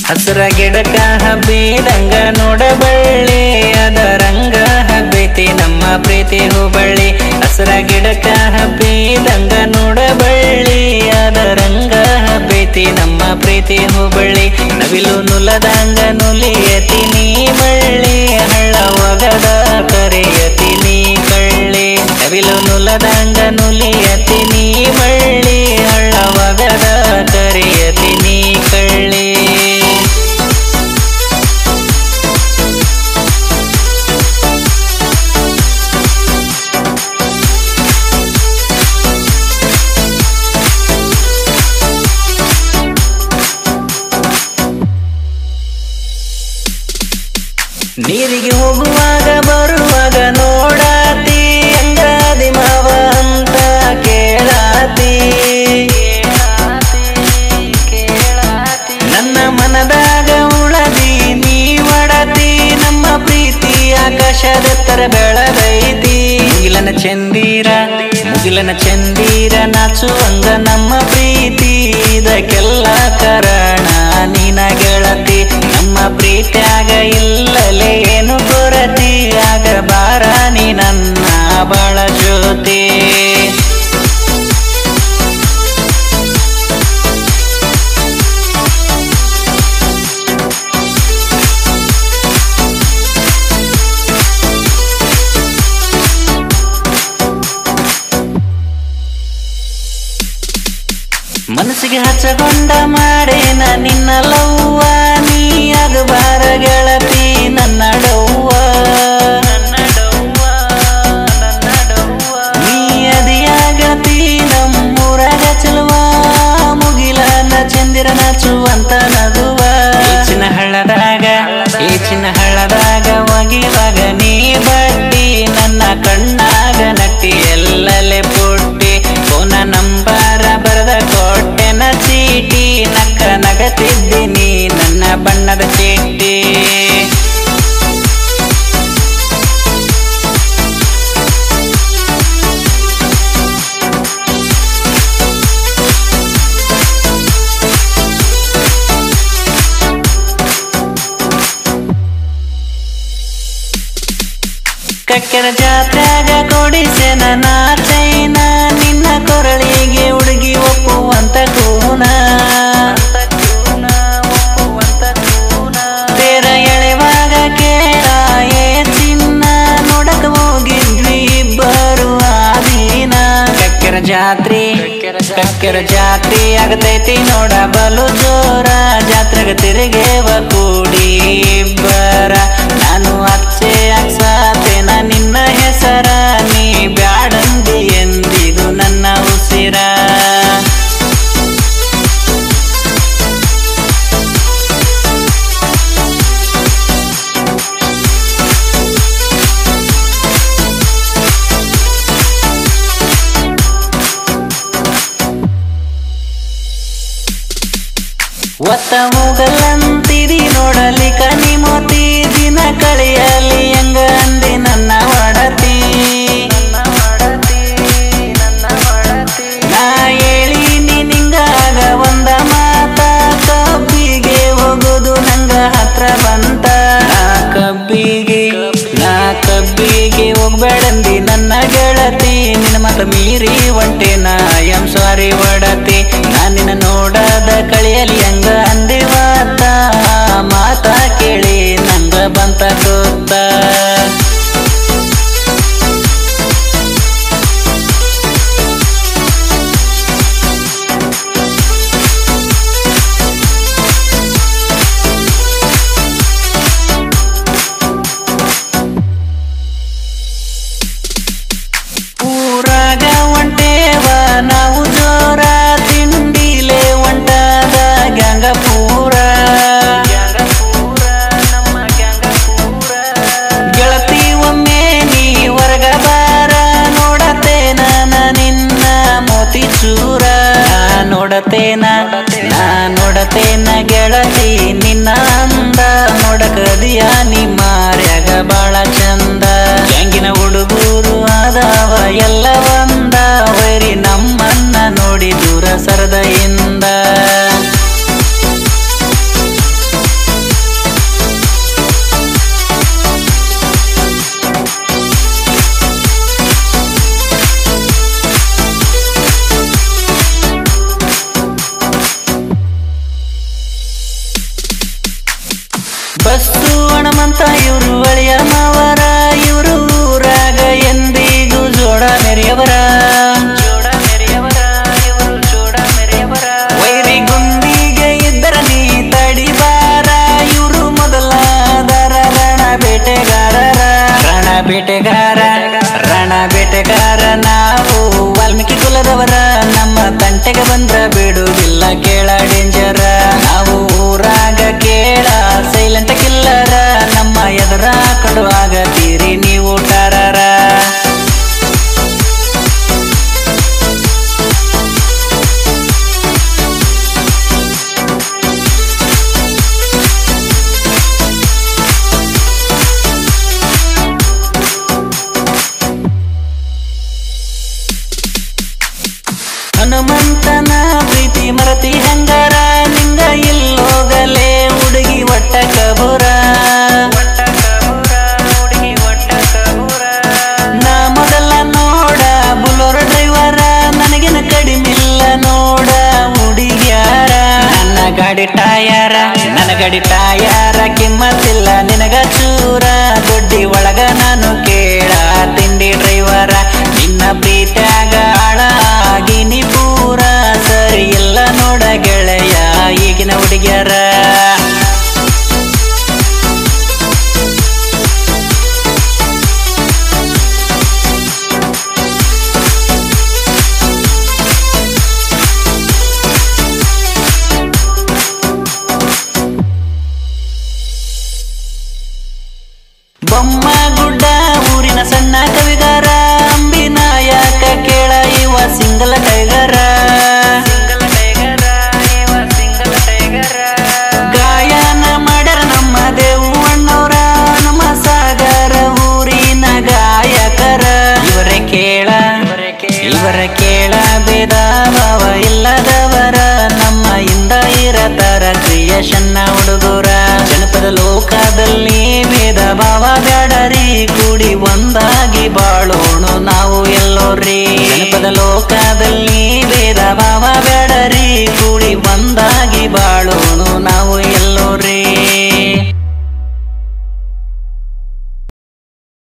ಹಸಿರ ಗಿಡಕ ಹಬ್ಬಿದಂಗ ನೋಡಬಳ್ಳಿ ಅದ ರಂಗ ಹಬ್ಬೈತಿ ನಮ್ಮ ಪ್ರೀತಿ ಹೂಬಳ್ಳಿ ಹಸಿರ ಗಿಡಕ ಹಬ್ಬಿದಂಗ ನೋಡಬಳ್ಳಿ ಅದ ರಂಗ ಹಬ್ಬೈತಿ ನಮ್ಮ ಪ್ರೀತಿ ಹೂಬಳ್ಳಿ ನವಿಲು ನುಲದಂಗ ನುಲಿಯತಿ ನೀ ಬಳ್ಳಿ ಹಳ್ಳ ಒಗದ ಕರೆಯತಿ ನೀ ಕಳ್ಳಿ ನವಿಲು ನುಲದಂಗ ನುಲಿಯತಿ ನೀ ಬಳ್ಳಿ ಹಳ್ಳ ಒಗದ ಕರೆಯತಿ ನೀ ಕಳ್ಳಿ ನೀರಿಗೆ ಹೋಗುವಾಗ ಬರುವಾಗ ನೋಡಾತಿ ಅಂಗಾದಿ ಮಾವ ಅಂತ ಕೇಳಾತಿ ನನ್ನ ಮನದಾಗ ಉಳದಿ ನೀ ಒಡತಿ ನಮ್ಮ ಪ್ರೀತಿ ಆಕಾಶದೆತ್ತರ ಬೆಳದೈತಿ ಮುಗಿಲನ ಚಂದೀರ ಮುಗಿಲನ ಚಂದೀರ ನಾಚುವಂಗ ನಮ್ಮ ಪ್ರೀತಿ ಇದಕ್ಕೆಲ್ಲ ಕಾರಣ ನೀನ ಗೆಳತಿ ನಮ್ಮ ಪ್ರೀತ್ಯಾಗ ಇಲ್ಲಲೇ ಏನು ಕೊರತಿ ಆಗ ಬಾರ ನೀ ನನ್ನ ಬಾಳ ಜ್ಯೋತಿ ಮನಸ್ಸಿಗೆ ಹಚ್ಚಗೊಂಡ ಮಾಡೇನ ನಿನ್ನ ಲವ್ವ ನೀ ಆಗಬಾರ ಗೆಳತಿ ನನ್ನ ಡವ್ವ ನೀ ಅದಿಯಾಗತಿ ನಮ್ಮೂರಾಗ ಚಲುವ ಮುಗಿಲನ ಚಂದಿರ ನಾಚುವಂತ ನಗುವ ಈಚಿನ ಹಳ್ಳದಾಗ ಈಚಿನ ಹಳ್ಳದಾಗ ಒಗಿವಾಗ ನೀ ಬಡ್ಡಿ ನನ್ನ ಕಣ್ಣಾಗ ನಟ್ಟಿ ಎಲ್ಲಲೆ ಪುಟ್ಟಿ ಫೋನ ನಂಬರ ಬರದ ಕೊಟ್ಟೆನ ಚೀಟಿ ನಕ್ಕ ನಗತಿದ್ದೀನಿ ನನ್ನ ಬಣ್ಣದ ಚೀಟಿ ಕಕ್ಕೆರ ಜಾತ್ರೆಗ ಕೊಡಿಸೆನ ನಾ ಚೈನ ನಿನ್ನ ಕೊರಳಿಗೆ ಹುಡುಗಿ ಒಪ್ಪುವಂತ ಕೂನ ತೇರ ಎಳೆವಾಗ ಕೇಳ ಏ ಚಿನ್ನ ನೋಡಕ ಹೋಗಿದ್ವಿ ಇಬ್ಬರು ಆ ದಿನ ಕಕ್ಕೆರ ಜಾತ್ರೆ ಕಕ್ಕೆರ ಜಾತ್ರೆ ಆಗತೈತಿ ನೋಡ ಬಲು ಜೋರ ಜಾತ್ರೆಗ ತಿರುಗೇವ ಕೂಡಿ ಇಬ್ಬರ ನಾನು ಅಚ್ಚೆ ಅಕ್ಸಾತೇನ ನಿನ್ನ ಹೆಸರ ನೀ ಬ್ಯಾಡಂದಿ ಎಂದಿದು ನನ್ನ ಉಸಿರ ಒತ್ತ ಮೂಗಲ್ಲಂತಿರಿ ನೋಡಲಿ ಕನಿ ಮೋತಿ ದಿನ ಕಳೆಯಲಿ ಹೆಂಗ ಅಂದಿ ನನ್ನ ಒಡತಿ ನಾ ಹೇಳಿನಿ ನಿಂಗಾಗ ಒಂದ ಮಾತ ಕಬ್ಬಿಗೆ ಹೋಗುದು ನಂಗ ಹತ್ರ ಬಂತ ನಾ ಕಬ್ಬಿಗೆ ನಾ ಕಬ್ಬಿಗೆ ಹೋಗ್ಬೇಡಂದಿ ನನ್ನ ಗೆಳತಿ ನಿನ್ನ ಮತ ಮೀರಿ ಒಂಟೆ ನಾ ಎಂ ಸಾರಿ ಒಡತಿ ನಾ ನಿನ್ನ ನೋಡದ ಕಳಿಯಲಿ ಹಂಗ ಅಂದಿವಾತ ಮಾತ ಕೇಳಿ ನಂಗ ಬಂತ ಗೊತ್ತ ಊರಾಗ ಒಂಟೇವ ನಾವು ಜೋರ ತಿಂಡಿಲೆ ಒಂಟದ ಗ್ಯಾಂಗ ಪೂರ ಗೆಳತಿ ಒಮ್ಮೆ ನೀ ಹೊರಗ ಬಾರ ನೋಡತೇನ ನಾ ನಿನ್ನ ಮೋತಿ ಚೂರ ನಾ ನೋಡತೇನ ನಾ ನೋಡತೇನ ಗೆಳತಿ ನಿನ್ನ ಅಂದ ನೋಡಕದಿಯ ನೀ ಮಾರ್ಯಾಗ ಬಾಳ ಚಂದ ಗ್ಯಾಂಗಿನ ಹುಡುಗರು ಆದವ ಎಲ್ಲ ಒಂದ ವೈರಿ ನಮ್ಮನ್ನ ನೋಡಿ ದೂರ ಸರದ ಇಂದ ಹನುಮಂತನ ಪ್ರೀತಿ ಮರತಿ ಹಂಗಾರ ನಿಂಗ ಇಲ್ಲೋಗಲೇ ಹುಡುಗಿ ಒಟ್ಟ ಕಬುರ ನಾ ಮೊದಲ ನೋಡ ಬುಲೋರ್ ಡ್ರೈವರ ನನಗಿನ ಕಡಿಮಿಲ್ಲ ನೋಡ ಹುಡುಗ್ಯಾರ ನನ್ನ ಗಾಡಿ ಟಾಯರ ನನ್ನ ಗಾಡಿ ಟಾಯರ ಕಿಮ್ಮತ್ತಿಲ್ಲ ನಿನಗ ಚೂರ ದೊಡ್ಡಿ ಒಳಗ ನಾನು ಕೇಳ ತಿಂಡಿ ಡ್ರೈವರ ನಿನ್ನ ಪ್ರೀತ್ಯಾಗ ಆಳಾಗಿನಿ ಪೂರ ಸರಿ ಇಲ್ಲ ನೋಡ ಗೆಳೆಯ ಈಗಿನ ಹುಡುಗ್ಯಾರ ಬೊಮ್ಮ ಗುಡ್ಡ ಊರಿನ ಸಣ್ಣ ಕವಿಗಾರ ಅಂಬಿನಾಯಕ ಕೇಳ ಇವ ಸಿಂಗಲ್ ಟೈಗರ ಗಾಯನ ಮಾಡ್ಯಾರ ನಮ್ಮ ದೇವಣ್ಣವ್ರ ನಮ್ಮ ಸಾಗರ ಊರಿನ ಗಾಯಕರ ಇವರೇ ಕೇಳ ಇವರ ಕೇಳ ಭೇದ ಭಾವ ಇಲ್ಲದವರ ನಮ್ಮ ಇಂದ ಇರತರ ಕ್ರಿಯೇಷನ್ನ ಹುಡುಗರ ಜನಪದ ಲೋಕದಲ್ಲಿ ಭೇದ ಭಾವ ಬ್ಯಾಡರಿ ಕೂಡಿ ಒಂದಾಗಿ ಬಾಳೋಣ ನಾವು ಎಲ್ಲೋರ್ರಿ ಜನಪದ ಲೋಕದಲ್ಲಿ